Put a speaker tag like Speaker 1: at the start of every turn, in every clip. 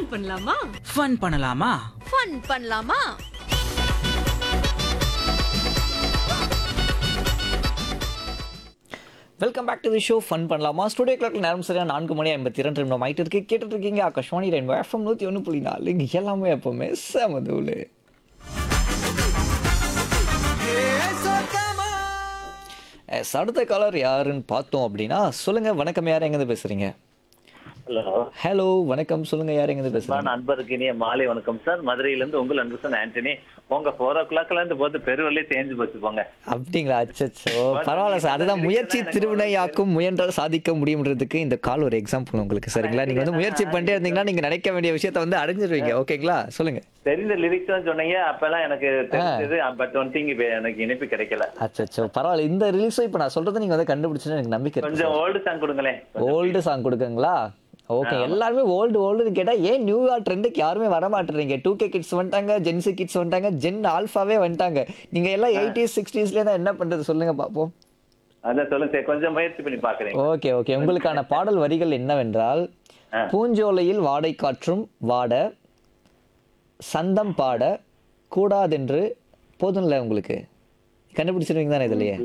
Speaker 1: Fun பண்ணலாமா
Speaker 2: fun பண்ணலாமா
Speaker 1: fun பண்ணலாமா
Speaker 3: welcome back to the show fun பண்ணலாமா ஸ்டுடியோ கிளாக்ல நேரம் சரியா நான்கு மணி ஐம்பத்தி இரண்டு நிமிடம் ஆயிட்டு இருக்கு கேட்டுட்டு இருக்கீங்க ஆகாஷ்வாணி ரெண்டு எஃப்எம் நூற்றி ஒன்று புள்ளி நாலு இங்க எல்லாமே எப்பவுமே செமதூலு எஸ், அடுத்த காலர் யாருன்னு பார்த்தோம் அப்படின்னா சொல்லுங்க வணக்கம் யார் எங்கேருந்து பேசுறீங்க
Speaker 4: ஹலோ
Speaker 3: ஹலோ வணக்கம் சொல்லுங்க யார் எங்கேருந்து பேசுறீங்க
Speaker 4: நான் நண்பருக்கு இனிய மாலை வணக்கம் சார் மதுரையில இருந்து உங்கள் அன்பு சார் ஆண்டனி உங்க ஃபோர் ஓ கிளாக்ல இருந்து போது பெருவெள்ளி தேஞ்சு போச்சு போங்க
Speaker 3: அப்படிங்களா அச்சச்சோ பரவாயில்ல சார் அதுதான் முயற்சி திருவினையாக்கும் முயன்றால் சாதிக்க முடியும்ன்றதுக்கு இந்த கால் ஒரு எக்ஸாம்பிள் உங்களுக்கு சரிங்களா நீங்க வந்து முயற்சி பண்ணிட்டே இருந்தீங்கன்னா நீங்க நினைக்க வேண்டிய விஷயத்த வந்து அடைஞ்சிருவீங்க ஓகேங்களா சொல்லுங்க
Speaker 4: தெரிந்த லிரிக்ஸ் தான் சொன்னீங்க அப்பெல்லாம் எனக்கு தெரிஞ்சது பட் ஒன் திங் எனக்கு இனிப்பு கிடைக்கல
Speaker 3: அச்சச்சோ பரவாயில்ல இந்த ரிலீஸும் இப்போ நான் சொல்றதை நீங்க வந்து கண்டுபிடிச்சுன்னு எனக்கு நம்பிக்கை இருக்கு
Speaker 4: கொஞ்சம் ஓல்டு சாங் கொடுங்களேன்
Speaker 3: ஓல்டு சாங் கொடுக்குங்களா ஓகே எல்லாருமே ஓல்டு ஓல்டுன்னு கேட்டா ஏன் நியூ இயர் ட்ரெண்டுக்கு யாருமே வர மாட்டேறீங்க டூ கே கிட்ஸ் வந்துட்டாங்க ஜென்சி கிட்ஸ் வந்துட்டாங்க ஜென் ஆல்ஃபாவே வந்துட்டாங்க நீங்க எல்லாம் எயிட்டிஸ் சிக்ஸ்டீஸ்ல தான் என்ன பண்றது சொல்லுங்க பாப்போம்
Speaker 4: அதான் சொல்லுங்க சார் கொஞ்சம் முயற்சி பண்ணி பாக்குறேன்
Speaker 3: ஓகே ஓகே உங்களுக்கான பாடல் வரிகள் என்னவென்றால்
Speaker 4: ஆ.
Speaker 3: பூஞ்சோலையில் வாடை காற்றும் வாட சந்தம் பாட கூடாதென்று போதும்ல உங்களுக்கு கண்டுபிடிச்சிருவீங்க தானே இதுலயே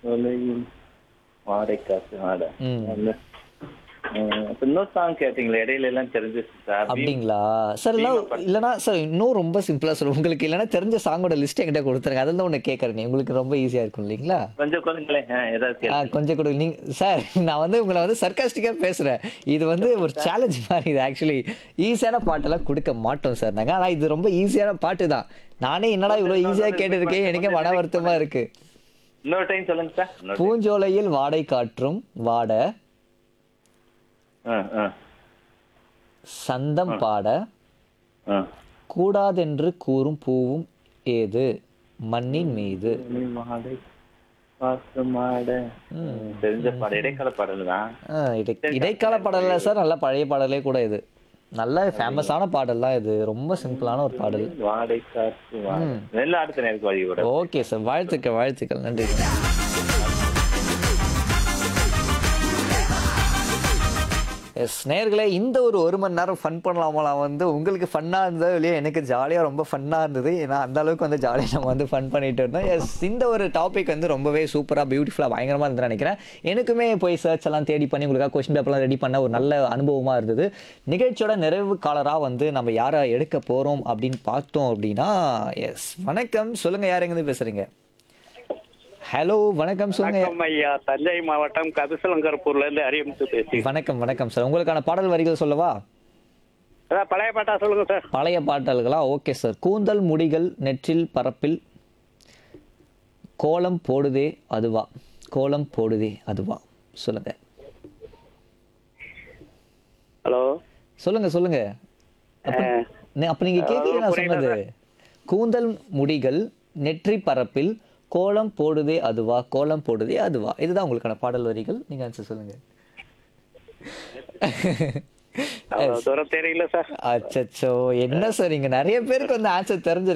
Speaker 4: வாடை காசு வாட
Speaker 3: ம்.
Speaker 4: இன்னொரு சாங் கேட்டீங்களா இடையில எல்லாம் தெரிஞ்சிச்சு சார்
Speaker 3: அப்படிங்களா சார் இல்லை இல்லைனா சார் இன்னும் ரொம்ப சிம்பிளா சொல்லுங்க உங்களுக்கு இல்லைனா தெரிஞ்ச சாங்கோட லிஸ்ட் என்கிட்ட கொடுத்துருங்க அதில் தான் ஒன்று கேட்குறேன் உங்களுக்கு ரொம்ப ஈஸியா இருக்கும் இல்லைங்களா
Speaker 4: கொஞ்சம் கொடுங்களேன் ஆ, ஏதாவது
Speaker 3: ஆ
Speaker 4: கேளுங்க.
Speaker 3: கொஞ்சம் கொடு நீங்க சார் நான் வந்து உங்களை வந்து சர்க்காஸ்டிக்காக பேசுறேன் இது வந்து ஒரு சேலஞ்ச் மாதிரி இது ஆக்சுவலி ஈஸியான பாட்டெல்லாம் கொடுக்க மாட்டோம் சார் நாங்கள் ஆனால் இது ரொம்ப ஈஸியான பாட்டு தான் நானே என்னடா இவ்வளோ ஈஸியாக கேட்டிருக்கேன் எனக்கே மன வருத்தமா இருக்கு
Speaker 4: இன்னொரு டைம் சொல்லுங்க சார் இன்னொரு
Speaker 3: பூஞ்சோலையில் வாடை காற்றும் வாட
Speaker 4: ஆ, ஆ,
Speaker 3: சந்தம் பாட
Speaker 4: ஆ.
Speaker 3: கூடாதென்று கூறும் பூவும் ஏது மண்ணின் மீது
Speaker 4: நீ மாடை பாச மாட தெரிஞ்ச பாடல் இடைக்கால பாடல் தான்
Speaker 3: ஆ, இடை- இடைக்கால பாடல்ல சார் நல்ல பழைய பாடலே கூட இது நல்ல ஃபேமஸான பாடல் தான் இது ரொம்ப சிம்பிளான ஒரு பாடல்
Speaker 4: வாடை காற்று வாடை நெல் அடுத்த நேருக்கு வழி கூட
Speaker 3: ஓகே சார் வாழ்த்துக்கள் வாழ்த்துக்கள் நன்றி எஸ் நேர்களே இந்த ஒரு ஒரு மணி நேரம் ஃபன் பண்ணலாமலாம் வந்து உங்களுக்கு ஃபன்னாக இருந்தது இல்லையா எனக்கு ஜாலியாக ரொம்ப ஃபன்னாக இருந்தது ஏன்னா அந்த அளவுக்கு வந்து ஜாலியாக நம்ம வந்து ஃபன் பண்ணிட்டு இருந்தோம் எஸ் இந்த ஒரு டாபிக் வந்து ரொம்பவே சூப்பராக பியூட்டிஃபுல்லாக பயங்கரமாக இருந்து நினைக்கிறேன் எனக்குமே போய் சர்ச் எல்லாம் தேடி பண்ணி உங்களுக்காக கொஸ்டின் பேப்பர்லாம் ரெடி பண்ண ஒரு நல்ல அனுபவமாக இருந்தது நிகழ்ச்சியோட நிறைவு காலராக வந்து நம்ம யாரை எடுக்க போகிறோம் அப்படின்னு பார்த்தோம் அப்படின்னா எஸ் வணக்கம் சொல்லுங்கள் யார் எங்கேருந்து பேசுகிறீங்க ஹலோ வணக்கம் சொல்லுங்க
Speaker 5: வணக்கம் ஐயா தஞ்சை மாவட்டம் கபிசலங்கர்பூர்ல இருந்து அரியமுத்து பேசி
Speaker 3: வணக்கம் வணக்கம் சார் உங்களுக்கான பாடல் வரிகள் சொல்லவா
Speaker 5: அதான் பழைய பாட்டா சொல்லுங்க சார்
Speaker 3: பழைய பாடல்களா ஓகே சார் கூந்தல் முடிகள் நெற்றில் பரப்பில் கோலம் போடுதே அதுவா கோலம் போடுதே அதுவா சொல்லுங்க
Speaker 5: ஹலோ
Speaker 3: சொல்லுங்க சொல்லுங்க அப்ப நே- அப்ப நீங்க கேட்கல நான் சொன்னது கூந்தல் முடிகள் நெற்றி பரப்பில் கோலம் போடுதே அதுவா கோலம் போடுதே அதுவா இதுதான் உங்களுக்கான பாடல் வரிகள் நீங்க ஆன்சர் சொல்லுங்க
Speaker 5: அவ்வளவு தூரம் தெரியல சார்
Speaker 3: அச்சச்சோ என்ன சார் இங்க நிறைய பேருக்கு வந்து ஆன்சர் தெரிஞ்சிருக்கு